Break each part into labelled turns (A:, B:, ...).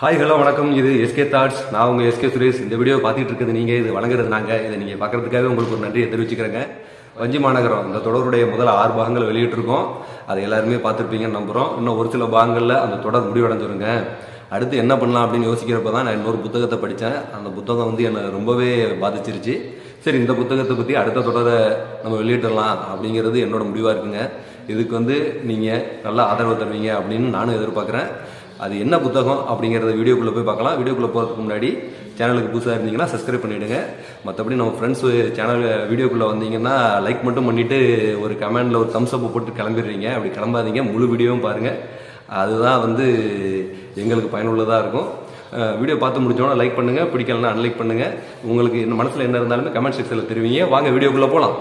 A: hi hello வணக்கம் இது SK thoughts நான் உங்க எஸ்கே சுரேஷ் இந்த வீடியோ பார்த்துட்டு இருக்கிறது நீங்க இது வழங்குறது நாங்க இதை நீங்க பார்க்கறதுக்காக உங்களுக்கு ஒரு நன்றியை தெரிவிச்சுக்கிறேங்க வஞ்சி மாநகரம் இந்த தொடருடைய முதல் ஆறு பாகங்கள் வெளியிட்டிருக்கோம் அதை எல்லாருமே பார்த்துருப்பீங்கன்னு நம்புறோம் இன்னும் ஒரு சில பாகங்கள்ல அந்த தொடர் முடிவடைஞ்சிருங்க அடுத்து என்ன பண்ணலாம் அப்படின்னு யோசிக்கிறப்ப தான் நான் இன்னொரு புத்தகத்தை படித்தேன் அந்த புத்தகம் வந்து என்னை ரொம்பவே பாதிச்சிருச்சு சரி இந்த புத்தகத்தை பற்றி அடுத்த தொடரை நம்ம வெளியிடலாம் அப்படிங்கிறது என்னோட முடிவாக இருக்குங்க இதுக்கு வந்து நீங்கள் நல்ல ஆதரவு தருவீங்க அப்படின்னு நானும் எதிர்பார்க்குறேன் அது என்ன புத்தகம் அப்படிங்கிறத வீடியோக்குள்ளே போய் பார்க்கலாம் வீடியோக்குள்ளே போகிறதுக்கு முன்னாடி சேனலுக்கு புதுசாக இருந்தீங்கன்னா சப்ஸ்கிரைப் பண்ணிவிடுங்க மற்றபடி நம்ம ஃப்ரெண்ட்ஸ் சேனல் வீடியோக்குள்ளே வந்தீங்கன்னா லைக் மட்டும் பண்ணிவிட்டு ஒரு கமெண்டில் ஒரு தம்ஸ் அப் போட்டு கிளம்பிடுறீங்க அப்படி கிளம்பாதீங்க முழு வீடியோவும் பாருங்கள் அதுதான் வந்து எங்களுக்கு பயனுள்ளதாக இருக்கும் அஹ் வீடியோ பார்த்து முடிச்சோன்னா லைக் பண்ணுங்கள் பிடிக்கலன்னா அன்லைக் பண்ணுங்கள் உங்களுக்கு என்ன மனசில் என்ன இருந்தாலுமே கமெண்ட் செக்ஷனில் தெரிவிங்க வாங்க வீடியோக்குள்ளே போகலாம்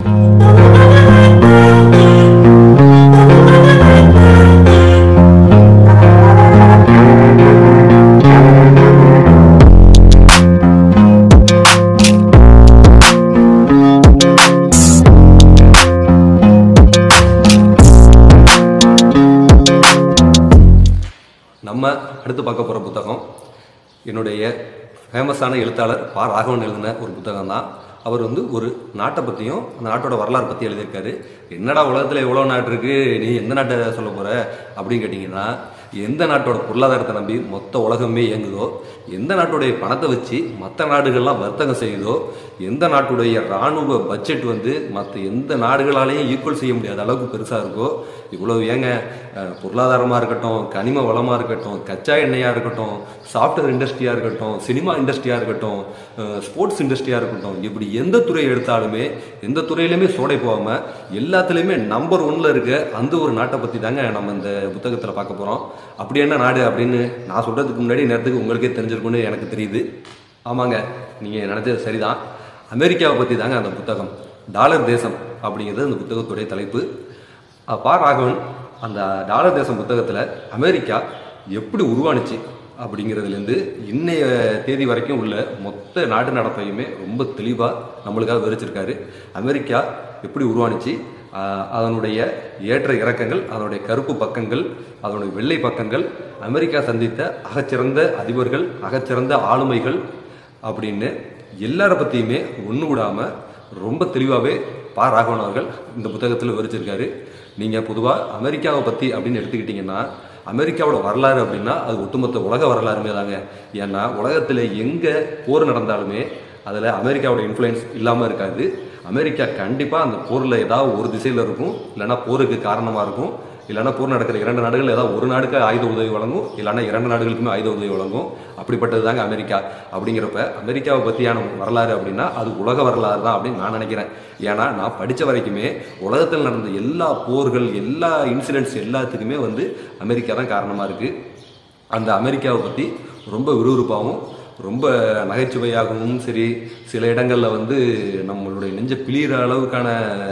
A: நம்ம அடுத்து பார்க்க போகிற புத்தகம் என்னுடைய ஃபேமஸான எழுத்தாளர் பா ராகவன் எழுதின ஒரு புத்தகம் தான் அவர் வந்து ஒரு நாட்டை பற்றியும் அந்த நாட்டோட வரலாறு பற்றி எழுதியிருக்காரு என்னடா உலகத்தில் எவ்வளோ நாட்டு இருக்கு நீ எந்த நாட்டை சொல்ல போகிற அப்படின்னு கேட்டிங்கன்னா எந்த நாட்டோட பொருளாதாரத்தை நம்பி மொத்த உலகமே இயங்குதோ எந்த நாட்டுடைய பணத்தை வச்சு மற்ற நாடுகள்லாம் வர்த்தகம் செய்யுதோ எந்த நாட்டுடைய இராணுவ பட்ஜெட் வந்து மற்ற எந்த நாடுகளாலையும் ஈக்குவல் செய்ய முடியாத அளவுக்கு பெருசாக இருக்கோ இவ்வளவு ஏங்க அஹ், பொருளாதாரமா இருக்கட்டும் கனிம வளமா இருக்கட்டும் கச்சா எண்ணெயா இருக்கட்டும் சாஃப்ட்வேர் இண்டஸ்ட்ரியா இருக்கட்டும் சினிமா இண்டஸ்ட்ரியா இருக்கட்டும் ஸ்போர்ட்ஸ் இண்டஸ்ட்ரியா இருக்கட்டும் இப்படி எந்த துறை எடுத்தாலுமே எந்த துறையிலுமே சோடை போகாம எல்லாத்துலேயுமே நம்பர் ஒன்ல இருக்க அந்த ஒரு நாட்டை பத்தி தாங்க நம்ம இந்த புத்தகத்துல பார்க்க போறோம் அப்படி என்ன நாடு அப்படின்னு நான் சொல்றதுக்கு முன்னாடி நேரத்துக்கு உங்களுக்கே தெரிஞ்சிருக்கும்னு எனக்கு தெரியுது ஆமாங்க நீங்க நினைச்சது சரிதான் அமெரிக்காவை பத்தி தாங்க அந்த புத்தகம் டாலர் தேசம் அப்படிங்கிறது அந்த புத்தகத்துடைய தலைப்பு அஹ் பா ராகவன் அந்த டாலர் தேசம் புத்தகத்தில் அமெரிக்கா எப்படி உருவானுச்சு அப்படிங்கிறதுலேருந்து இன்னைய தேதி வரைக்கும் உள்ள மொத்த நாட்டு நடப்பையுமே ரொம்ப தெளிவாக நம்மளுக்காக விவரிச்சிருக்காரு அமெரிக்கா எப்படி உருவானுச்சு அஹ் அதனுடைய ஏற்ற இறக்கங்கள் அதனுடைய கருப்பு பக்கங்கள் அதனுடைய வெள்ளை பக்கங்கள் அமெரிக்கா சந்தித்த அகச்சிறந்த அதிபர்கள் அகச்சிறந்த ஆளுமைகள் அப்படின்னு எல்லார பற்றியுமே ஒன்று விடாமல் ரொம்ப தெளிவாகவே பா ராகவன் அவர்கள் இந்த புத்தகத்தில் விவரிச்சிருக்காரு நீங்கள் பொதுவாக அமெரிக்காவை பற்றி அப்படின்னு எடுத்துக்கிட்டிங்கன்னா அமெரிக்காவோட வரலாறு அப்படின்னா அது ஒட்டுமொத்த உலக வரலாறுமே தாங்க ஏன்னா உலகத்தில் எங்கே போர் நடந்தாலுமே அதில் அமெரிக்காவோட இன்ஃப்ளூயன்ஸ் இல்லாமல் இருக்காது அமெரிக்கா கண்டிப்பாக அந்த போரில் ஏதாவது ஒரு திசையில் இருக்கும் இல்லைன்னா போருக்கு காரணமாக இருக்கும் இல்லைன்னா போர் நடக்கிற இரண்டு நாடுகள் ஏதாவது ஒரு நாடுக்கு ஆயுத உதவி வழங்கும் இல்லைன்னா இரண்டு நாடுகளுக்குமே ஆயுத உதவி வழங்கும் அப்படிப்பட்டது தாங்க அமெரிக்கா அப்படிங்கிறப்ப அமெரிக்காவை பற்றியான வரலாறு அப்படின்னா அது உலக வரலாறு தான் அப்படின்னு நான் நினைக்கிறேன் ஏன்னா நான் படித்த வரைக்குமே உலகத்தில் நடந்த எல்லா போர்கள் எல்லா இன்சிடென்ட்ஸ் எல்லாத்துக்குமே வந்து அமெரிக்கா தான் காரணமாக இருக்குது அந்த அமெரிக்காவை பற்றி ரொம்ப விறுவிறுப்பாகவும் ரொம்ப நகைச்சுவையாகவும் சரி சில இடங்களில் வந்து நம்மளுடைய நெஞ்ச பிழிகிற அளவுக்கான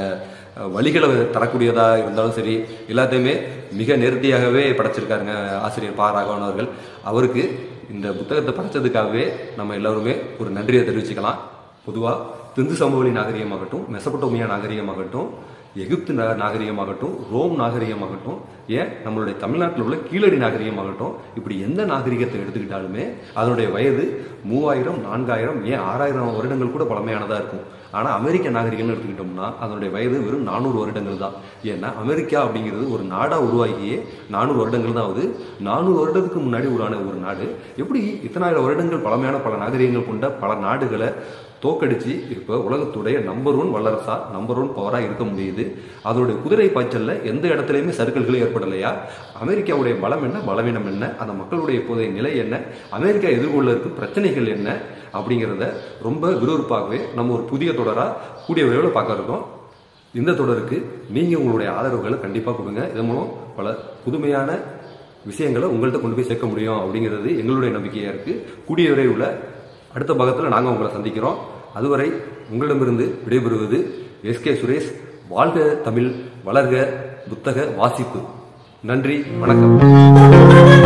A: அஹ், வழிகளை தரக்கூடியதாக இருந்தாலும் சரி எல்லாத்தையுமே மிக நேர்த்தியாகவே படைச்சிருக்காருங்க ஆசிரியர் பா ராகவன் அவர்கள் அவருக்கு இந்த புத்தகத்தை படைச்சதுக்காகவே நம்ம எல்லாருமே ஒரு நன்றியை தெரிவிச்சுக்கலாம் பொதுவாக சிந்து சமவெளி நாகரிகமாகட்டும் மெசபட்டோமியா நாகரிகமாகட்டும் எகிப்து நா- நாகரிகமாகட்டும் ரோம் நாகரிகமாகட்டும் ஏன் நம்மளுடைய தமிழ்நாட்டில் உள்ள கீழடி நாகரிகமாகட்டும் இப்படி எந்த நாகரிகத்தை எடுத்துக்கிட்டாலுமே அதனுடைய வயது மூவாயிரம் நான்காயிரம் ஏன் ஆறாயிரம் வருடங்கள் கூட பழமையானதாக இருக்கும் ஆனால் அமெரிக்க நாகரிகம்னு எடுத்துக்கிட்டோம்னா அதனுடைய வயது வெறும் நானூறு வருடங்கள் தான் ஏன்னா அமெரிக்கா அப்படிங்கிறது ஒரு நாடாக உருவாகியே நானூறு வருடங்கள் தான் ஆகுது நானூறு வருடத்துக்கு முன்னாடி உருவான ஒரு நாடு எப்படி இத்தனாயிரம் வருடங்கள் பழமையான பல நாகரிகங்கள் கொண்ட பல நாடுகளை தோக்கடிச்சு இப்போ உலகத்துடைய நம்பர் ஒன் வல்லரசா நம்பர் ஒன் பவரா இருக்க முடியுது அதனுடைய குதிரை பாய்ச்சல்ல எந்த இடத்துலையுமே சர்க்கிள்களும் ஏற்படலையா அமெரிக்காவுடைய பலம் என்ன பலவீனம் என்ன அந்த மக்களுடைய இப்போதைய நிலை என்ன அமெரிக்கா எதிர்கொள்ள இருக்கும் பிரச்சனைகள் என்ன அப்படிங்கிறத ரொம்ப விறுவிறுப்பாகவே நம்ம ஒரு புதிய தொடரா கூடிய விரைவில் பார்க்க இருக்கோம் இந்த தொடருக்கு நீங்க உங்களுடைய ஆதரவுகளை கண்டிப்பா கொடுங்க இதன் மூலம் பல புதுமையான விஷயங்களை உங்கள்கிட்ட கொண்டு போய் சேர்க்க முடியும் அப்படிங்கிறது எங்களுடைய நம்பிக்கையா இருக்கு கூடிய விரைவில் அடுத்த பாகத்தில் நாங்கள் உங்களை சந்திக்கிறோம் அதுவரை உங்களிடமிருந்து விடைபெறுவது எஸ்கே சுரேஷ் வாழ்க தமிழ் வளர்க புத்தக வாசிப்பு நன்றி வணக்கம்